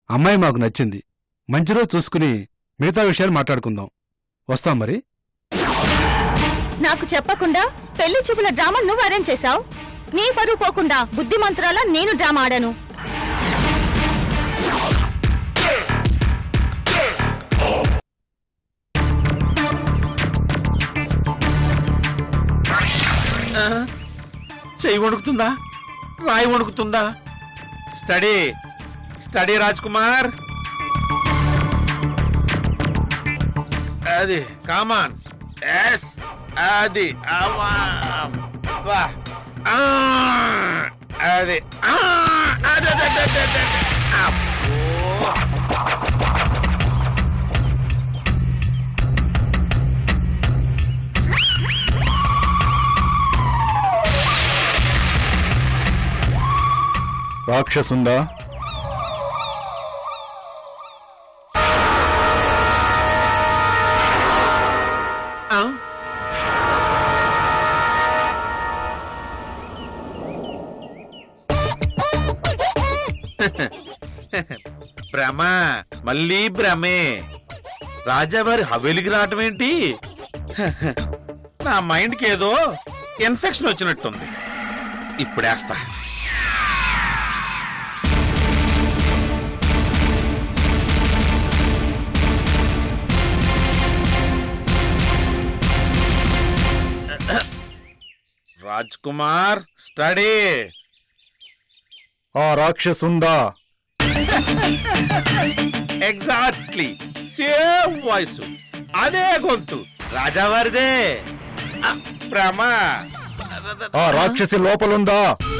అమ్మాయి మాకు నచ్చింది మంచి రోజు చూసుకుని మిగతా విషయాలు మాట్లాడుకుందాం వస్తాం మరి నాకు చెప్పకుండా పెళ్లి చూపుల డ్రామా నువ్వు అరేంజ్ చేశావు నీ పరువు పోకుండా బుద్ధిమంతురాలా నేను డ్రామా ఆడాను చెయ్యి వణుకుతుందా రాయి వణుకుతుందా స్టడీ స్టడీ రాజ్ కుమార్ అది కామాన్ ఎస్ అది అమ్మా. వా. ఆ, అది ఆ, అది, అది, అది, అది, అది. అబ్బో. రాక్షసుందా ఆ? భ్రమ మళ్ళీ భ్రమే రాజావారి హవేలికి రావటం ఏంటి నా మైండ్కి ఏదో ఇన్ఫెక్షన్ వచ్చినట్టుంది ఇప్పుడేస్తా రాజ్ కుమార్ స్టడీ ఆ రాక్షసుందా ఎగ్జాక్ట్లీ సేమ్ వాయిస్ అదే గొంతు రాజావారిదే ఆ, భ్రమ ఆ రాక్షసి లోపలుందా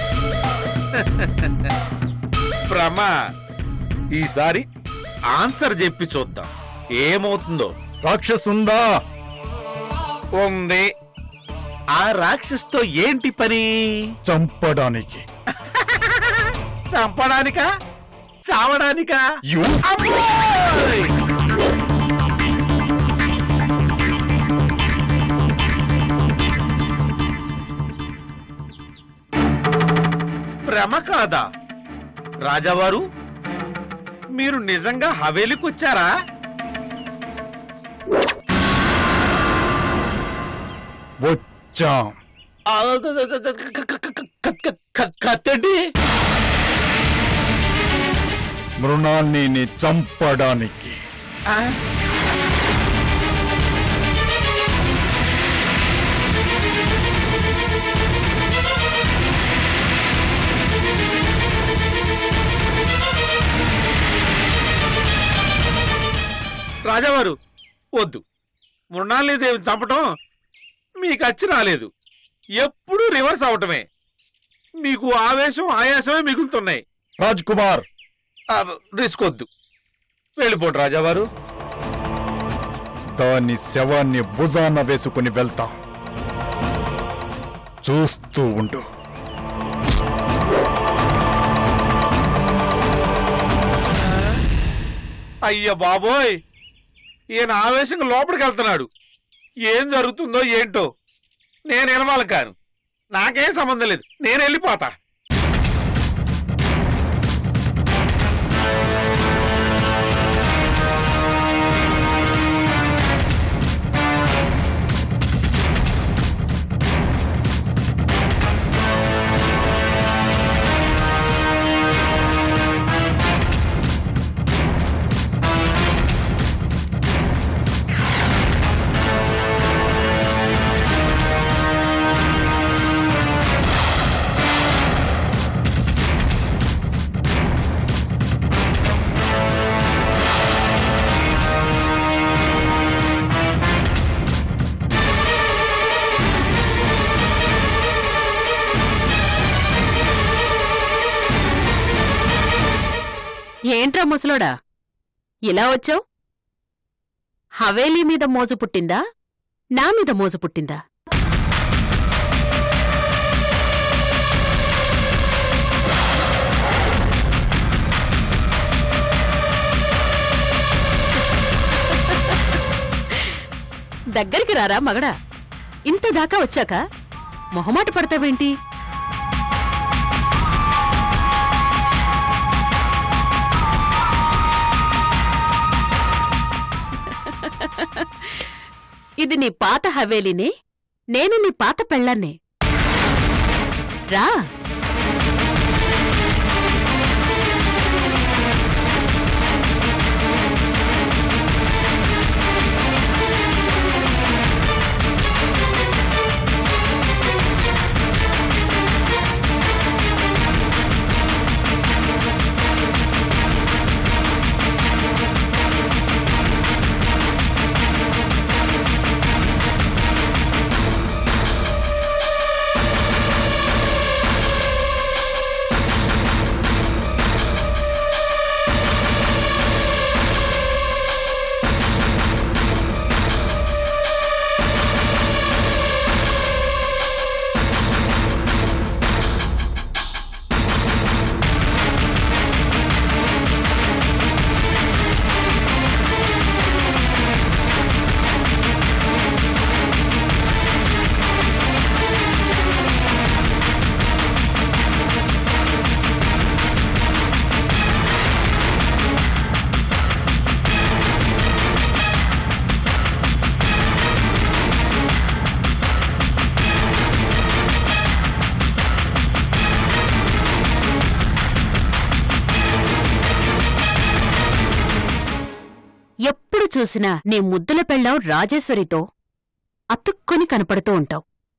భ్రమ ఈసారి ఆన్సర్ చెప్పి చూద్దాం ఏమవుతుందో రాక్షసుందా ఉంది ఆ రాక్షస్తో ఏంటి పని చంపడానికి చంపడానికా చావడానికా యు అమ్మోయ్! భ్రమ కాదా రాజావారు మీరు నిజంగా హవేలీకి వచ్చారా వచ్చాం ఆ, క- క- క- క- క- క- క- క- కత్తండి మృణాన్ని ని చంపడానికి ఆ? రాజావారు వద్దు మృణాళీదేవిని చంపటం మీకు అచ్చి రాలేదు ఎప్పుడూ రివర్స్ అవటమే మీకు ఆవేశం ఆయాసమే మిగులుతున్నాయి రాజ్ కుమార్ ఆ, రిస్క్ వద్దు వెళ్ళిపోండి రాజావారు దాని శవాన్ని భుజాన వేసుకుని వెళ్తాం చూస్తూ ఉండు అయ్య బాబోయ్ ఈయన ఆవేశంగా లోపలికి వెళ్తున్నాడు ఏం జరుగుతుందో ఏంటో నేను వినవాలి కాను నాకేం సంబంధం లేదు నేను వెళ్ళిపోతా ఏంట్రా ముసలోడా ఇలా వచ్చావు హవేలీ మీద మోజు పుట్టిందా నా మీద మోజు పుట్టిందా దగ్గరికి రారా మగడా ఇంత దాకా వచ్చాక మొహమాట పడతావేంటి ఇది నీ పాత హవేలీనే నేను నీ పాత పెళ్ళాన్నే రా ఎప్పుడు చూసినా నీ ముద్దుల పెళ్ళాం రాజేశ్వరితో అతుక్కొని కనపడుతూ ఉంటావు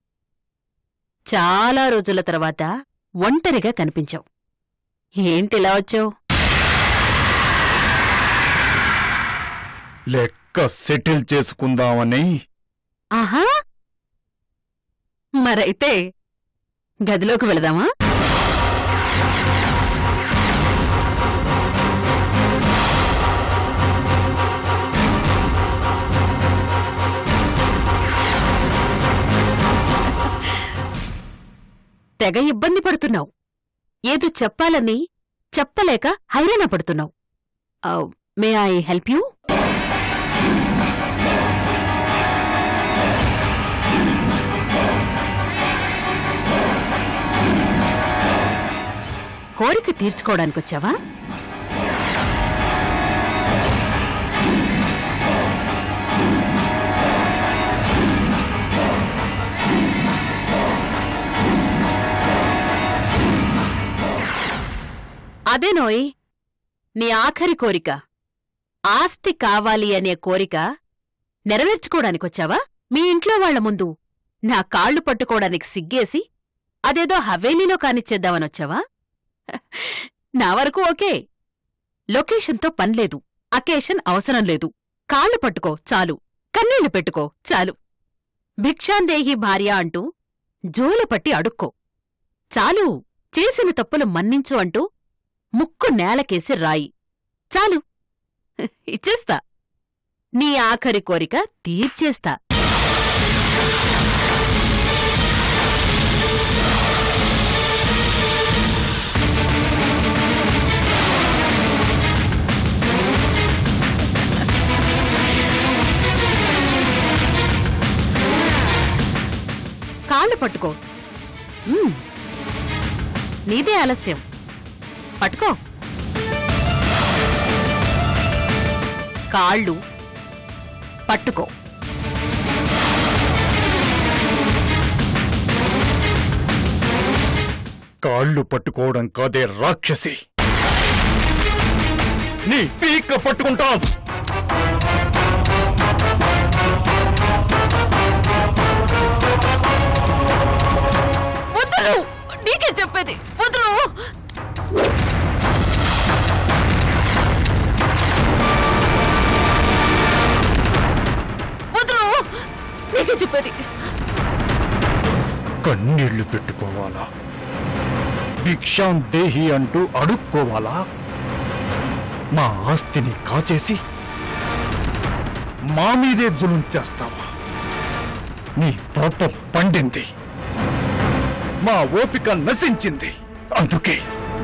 చాలా రోజుల తర్వాత ఒంటరిగా కనిపించావు ఏంటిలా వచ్చావు లెక్క సెటిల్ చేసుకుందామని ఆహా మరైతే గదిలోకి వెళదామా తెగ ఇబ్బంది పడుతున్నావు ఏదో చెప్పాలని చెప్పలేక హైరాణ పడుతున్నావు మే ఐ హెల్ప్ యూ కోరిక తీర్చుకోవడానికొచ్చావా అదేనోయ్ నీ ఆఖరి కోరిక ఆస్తి కావాలి అనే కోరిక నెరవేర్చుకోవడానికొచ్చావా మీ ఇంట్లో వాళ్ల ముందు నా కాళ్ళు పట్టుకోవడానికి సిగ్గేసి అదేదో హవేలీలో కానిచ్చేద్దామనొచ్చావా నా వరకు ఓకే లొకేషన్తో పనిలేదు అకేషన్ అవసరం లేదు కాళ్ళు పట్టుకో చాలు కన్నీళ్లు పెట్టుకో చాలు భిక్షాందేహి భార్య అంటూ జోలపట్టి అడుక్కో చాలు చేసిన తప్పులు మన్నించు అంటూ ముక్కు నేలకేసి రాయి చాలు ఇచ్చేస్తా నీ ఆఖరి కోరిక తీర్చేస్తా కాళ్ళు పట్టుకో మ్మ్. నీదే ఆలస్యం పట్టుకో కాళ్ళు పట్టుకో కాళ్ళు పట్టుకోవడం కాదే రాక్షసి నీ పీక పట్టుకుంటాం వదులు నీకే చెప్పేది వదులు వదులు నీకే చెప్పేది కన్నీళ్లు పెట్టుకోవాలా భిక్షాం దేహి అంటూ అడుక్కోవాలా మా ఆస్తిని కాచేసి మా మీదే జులుం చేస్తావా నీ పాపం పండింది మా ఓపిక నశించింది అందుకే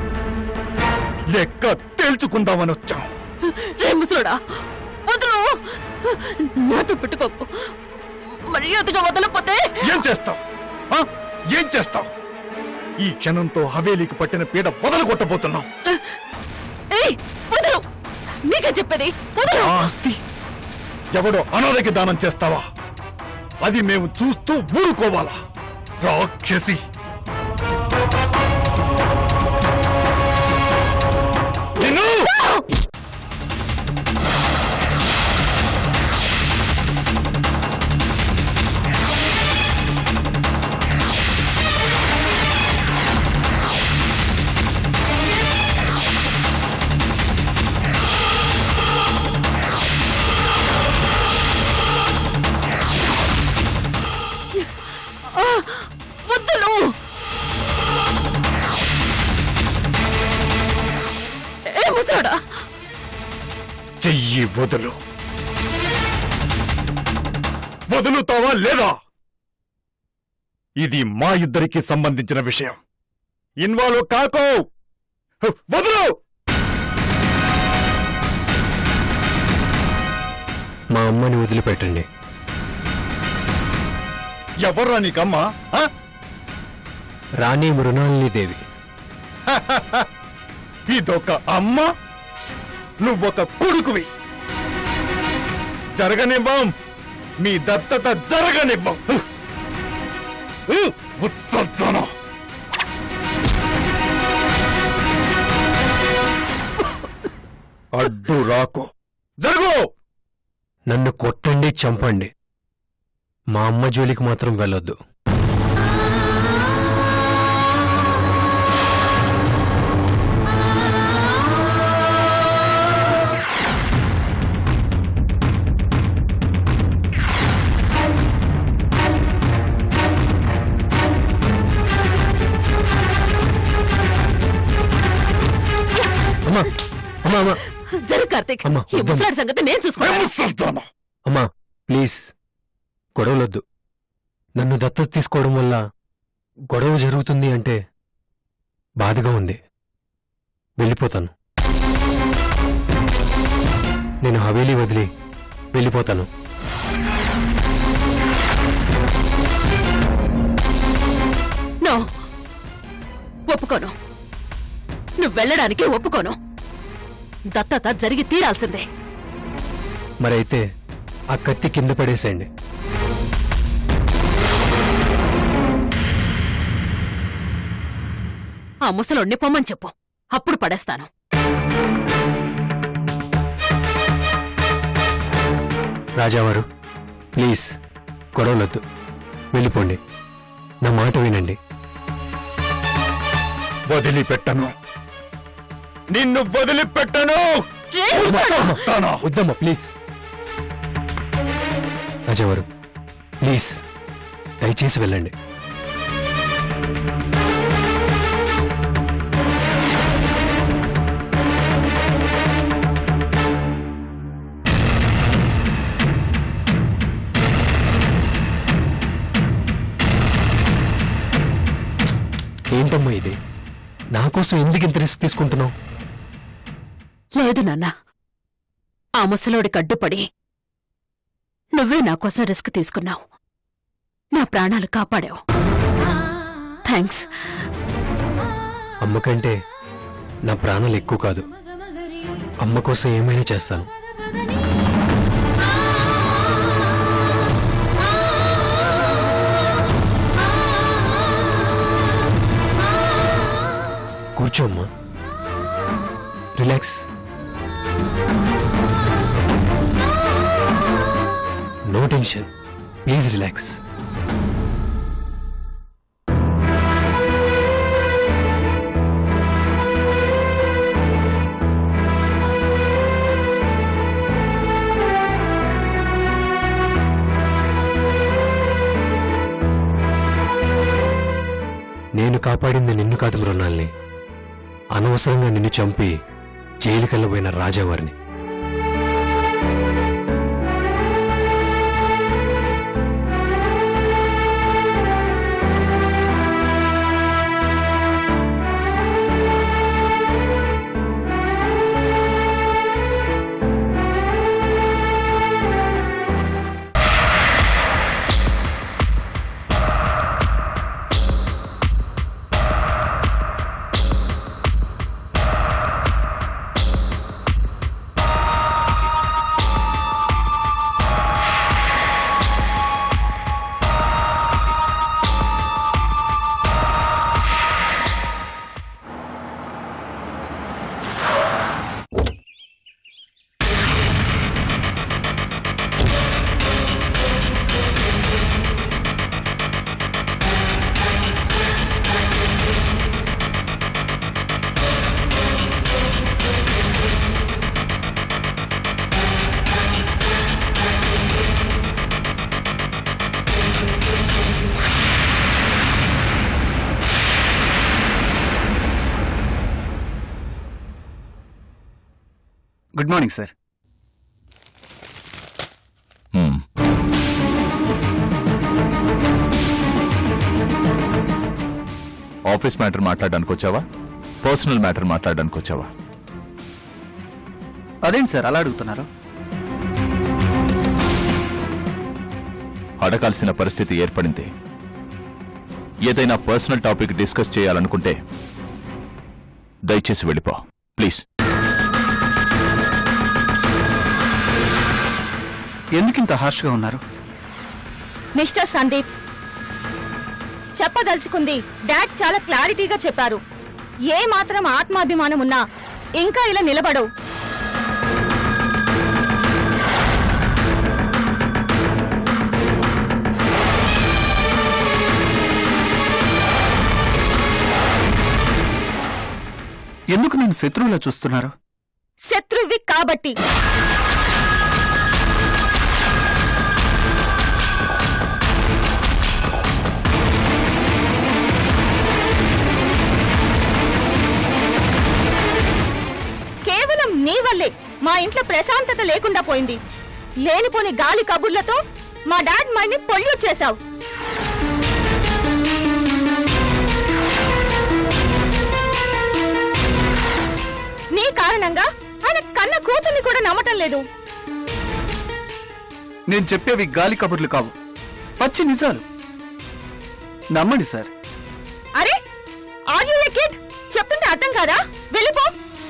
లెక్క తేల్చుకుందామని వచ్చాం రే ముసలోడా వదులు నాతో పెట్టుకోకు మర్యాదగా వదలపోతే ఏం చేస్తావు ఏం చేస్తావు ఈ క్షణంతో హవేలీకి పట్టిన పీడ వదలగొట్టబోతున్నాం ఏయ్ వదలు నీకే చెప్పేది వదలు ఆ ఆస్తి ఎవడో అనాథకి దానం చేస్తావా అది మేము చూస్తూ ఊరుకోవాలా రాక్షసి నిన్ను వద్దులు ఏ ముసలాడా చెయ్యి వదులు వదులుతావా లేదా ఇది మా ఇద్దరికి సంబంధించిన విషయం ఇన్వాల్వ్ కాకో వదులు మా అమ్మని వదిలిపెట్టండి ఎవర్రా నీకమ్మా ఆ? రాణి మృణాలిని దేవి ఇదొక అమ్మ నువ్వొక కొడుకువి జరగనివ్వం మీ దత్తత జరగనివ్వం ఉత్సల్తానా అడ్డు రాకు జరుగు నన్ను కొట్టండి చంపండి మా అమ్మ జోలికి మాత్రం వెళ్ళొద్దు అమ్మా అమ్మా అమ్మా జరు కార్తీక్ అమ్మా, ఈ వద్దమ్మా. ముసలాడి సంగతి నేను చూసుకుంటా ఉత్సల్తానా అమ్మా ప్లీజ్ గొడవలొద్దు నన్ను దత్తత తీసుకోవడం వల్ల గొడవ జరుగుతుంది అంటే బాధగా ఉంది వెళ్ళిపోతాను నేను హవేలీ వదిలి వెళ్ళిపోతాను నో ఒప్పుకోను నువ్వు వెళ్ళడానికి ఒప్పుకోను దత్తత జరిగి తీరాల్సిందే మరైతే ఆ కత్తి కింద పడేసేయండి ఆ ముసలోడిని పొమ్మని చెప్పు అప్పుడు పడేస్తాను రాజావారు ప్లీజ్ గొడవలొద్దు వెళ్ళిపోండి నా మాట వినండి వదిలిపెట్టను నిన్ను వదిలిపెట్టను తానా వద్దమ్మా ప్లీజ్ రాజావారు ప్లీజ్ దయచేసి వెళ్ళండి ఏంటమ్మా ఇది నా కోసం ఎందుకు ఇంత రిస్క్ తీసుకుంటున్నావు లేదు నాన్న ఆ ముసలోడికి అడ్డుపడి నువ్వే నా కోసం రిస్క్ తీసుకున్నావు నా ప్రాణాలు కాపాడావు థ్యాంక్స్ అమ్మ కంటే నా ప్రాణాలు ఎక్కువ కాదు అమ్మ కోసం ఏమైనా చేస్తాను కూర్చో అమ్మా relax no tension please relax నేను కాపాడింది నిన్ను కాదు మృణాల్ని అనవసరంగా నిన్ను చంపి జైలుకెళ్ళబోయిన రాజావారిని good morning sir hmm. Office matter మాట్లాడడానికి వచ్చావా పర్సనల్ మ్యాటర్ మాట్లాడడానికి వచ్చావా అదేంటి సార్ అలా అడుగుతున్నారు అడగాల్సిన పరిస్థితి ఏర్పడింది ఏదైనా పర్సనల్ టాపిక్ డిస్కస్ చేయాలనుకుంటే దయచేసి వెళ్ళిపో ప్లీజ్ ఎందుకింత హార్ష్గా ఉన్నారు మిస్టర్ సందీప్ చెప్పదలుచుకుంది డాడ్ చాలా క్లారిటీగా చెప్పారు ఏ మాత్రం ఆత్మాభిమానం ఉన్నా ఇంకా ఇలా నిలబడవు ఎందుకు నేను శత్రువులా చూస్తున్నారు శత్రువి కాబట్టి కేవలం నీ వల్లే మా ఇంట్లో ప్రశాంతత లేకుండా పోయింది లేనిపోని గాలి కబుర్లతో మా డాడ్ మైండ్ని పొల్యూట్ చేశావు నీ కారణంగా ఆయన కన్న కూతుర్ని కూడా నమ్మటం లేదు నేను చెప్పేవి గాలి కబుర్లు కావు పచ్చి నిజాలు నమ్మండి సార్ అరే ఆర్ యు కిడ్ చెప్తుంటే అర్థం కాదా వెళ్ళిపో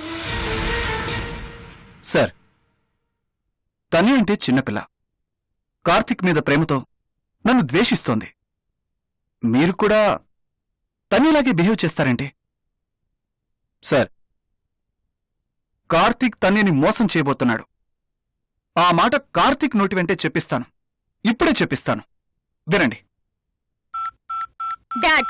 సార్ తని అంటే చిన్నపిల్ల కార్తిక్ మీద ప్రేమతో నన్ను ద్వేషిస్తోంది మీరు కూడా తనిలాగే బిహేవ్ చేస్తారంటే సార్ కార్తిక్ తన్నిని మోసం చేయబోతున్నాడు ఆ మాట కార్తిక్ నోటి వెంటే చెప్పిస్తాను ఇప్పుడే చెప్పిస్తాను వినండి డాడ్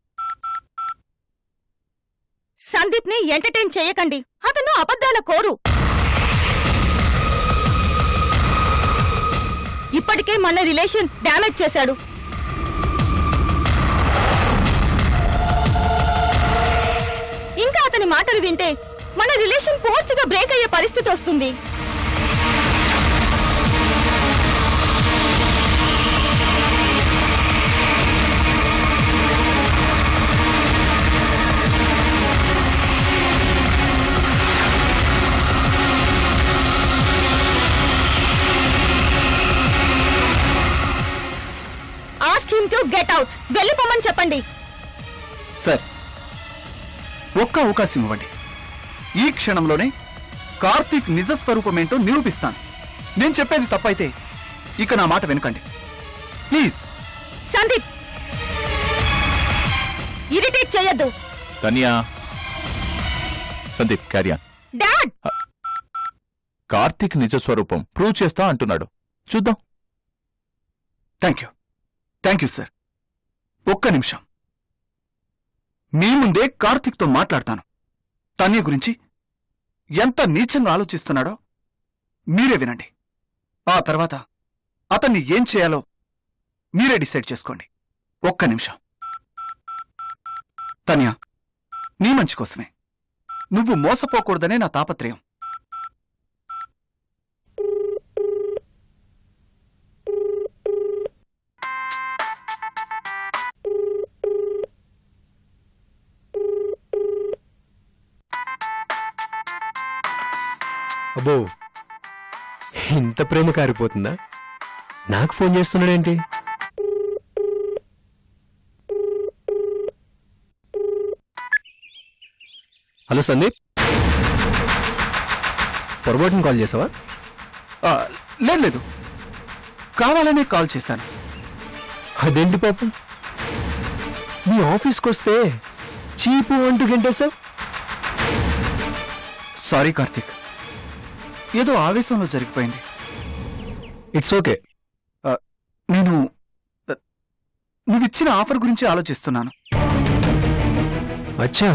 సందీప్ ని ఎంటర్టైన్ చేయకండి అతను అబద్ధాల కోరు ఇప్పటికే మన రిలేషన్ డ్యామేజ్ చేశాడు ఇంకా అతని మాటలు వింటే మన రిలేషన్ పూర్తిగా బ్రేక్ అయ్యే పరిస్థితి వస్తుంది ask him to get out వెళ్ళిపోమని చెప్పండి సార్ ఒక్క అవకాశం ఇవ్వండి ఈ క్షణంలోనే కార్తీక్ నిజ స్వరూపమేంటో నిరూపిస్తాను నేను చెప్పేది తప్పైతే ఇక నా మాట వెనుకండి ప్లీజ్ సందీప్ ఇరిటేట్ చేయొద్దు తనియా సందీప్ క్యారియాన్ డాడ్ కార్తీక్ నిజ స్వరూపం ప్రూవ్ చేస్తా అంటున్నాడు చూద్దాం thank you thank you sir ఒక్క నిమిషం మీ ముందే కార్తీక్తో మాట్లాడతాను తన్య గురించి ఎంత నీచంగా ఆలోచిస్తున్నాడో మీరే వినండి ఆ తర్వాత అతన్ని ఏం చేయాలో మీరే డిసైడ్ చేసుకోండి ఒక్క నిమిషం తన్య నీ మంచి కోసమే నువ్వు మోసపోకూడదనే నా తాపత్రయం అబ్బో ఇంత ప్రేమ కారిపోతుందా నాకు ఫోన్ చేస్తున్నాడేంటి హలో సందీప్ పొరపాటున కాల్ చేసావా ఆ, లేదు లేదు కావాలనే కాల్ చేశాను అదేంటి పాపం మీ ఆఫీస్కి వస్తే చీపు అంటూ గంటేసావు సారీ కార్తీక్ ఏదో ఆవేశంలో జరిగిపోయింది ఇట్స్ ఓకే ఆ, నేను ఆ, నువ్విచ్చిన ఆఫర్ గురించి ఆలోచిస్తున్నాను అచ్చా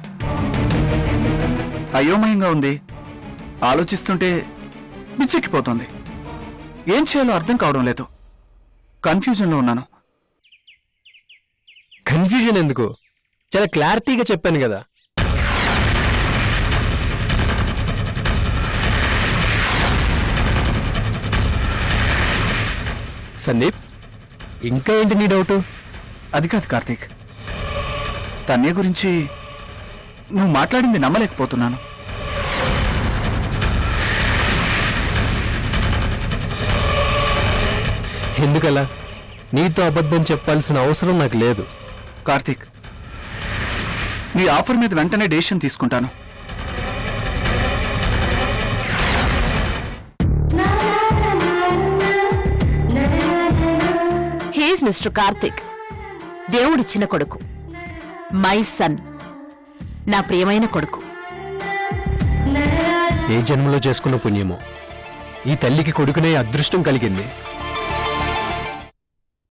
అయోమయంగా ఉంది ఆలోచిస్తుంటే బిచ్చెక్కిపోతుంది ఏం చేయాలో అర్థం కావడం లేదు కన్ఫ్యూజన్లో ఉన్నాను కన్ఫ్యూజన్ ఎందుకు చాలా క్లారిటీగా చెప్పాను కదా సందీప్ ఇంకా ఏంటి నీ డౌటు అది కాదు కార్తీక్ తన్య గురించి నువ్వు మాట్లాడింది నమ్మలేకపోతున్నాను ఎందుకలా నీతో అబద్ధం చెప్పాల్సిన అవసరం నాకు లేదు కార్తీక్ నీ ఆఫర్ మీద వెంటనే డెసిషన్ తీసుకుంటాను హీస్ మిస్టర్ కార్తిక్ దేవుడిచ్చిన కొడుకు మై సన్ నా ప్రియమైన కొడుకు ఏ జన్మలో చేసుకున్న పుణ్యమో ఈ తల్లికి కొడుకునే అదృష్టం కలిగింది